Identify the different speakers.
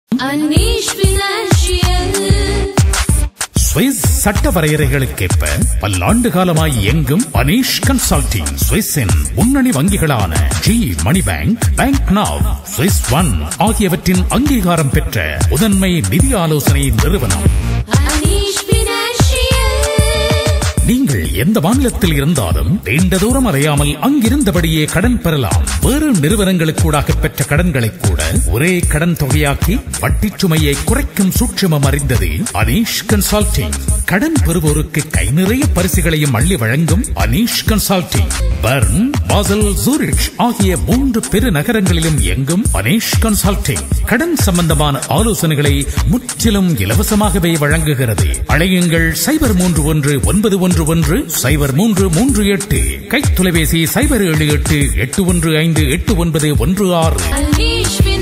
Speaker 1: Anish Financial.
Speaker 2: Swiss சட்ட வரையறைகளுக்கேற்ப பல்லாண்டு காலமாய் இயங்கும் அனீஷ் கன்சல்டிங் சுவிஸின் முன்னணி வங்கிகளான ஜி மணி பேங்க் பேங்க் நாவ் சுவிஸ் ஒன் ஆகியவற்றின் அங்கீகாரம் பெற்ற முதன்மை நிதி ஆலோசனை நிறுவனம்
Speaker 1: Anish Financial.
Speaker 2: நீங்கள் எந்த மாநிலத்தில் இருந்தாலும் நீண்ட தூரம் அலையாமல் அங்கிருந்தபடியே கடன் பெறலாம் வேறு நிறுவனங்களுக்கூடாக பெற்ற கடன்களை கூட ஒரே கடன் தொகையாக்கி வட்டிச் சுமையை குறைக்கும் சூட்சுமம் அறிந்தது அனீஷ் கன்சல்டிங் கடன் பெறுவோருக்கு கை நிறைய பரிசுகளையும் அள்ளி வழங்கும் Aneesh consulting Bern Basel Zurich ஆகிய மூன்று பெரு நகரங்களிலும் இயங்கும் அனீஷ் கன்சல்டிங் கடன் சம்பந்தமான ஆலோசனைகளை முற்றிலும் இலவசமாகவே வழங்குகிறது அழையுங்கள் சைபர் மூன்று ஒன்று ஒன்பது ஒன்று ஒன்று சைபர் மூன்று மூன்று எட்டு கைத்தொலைபேசி சைபர் ஏழு எட்டு எட்டு ஒன்று ஐந்து எட்டு ஒன்பது ஒன்று ஆறு
Speaker 1: Anish Financial.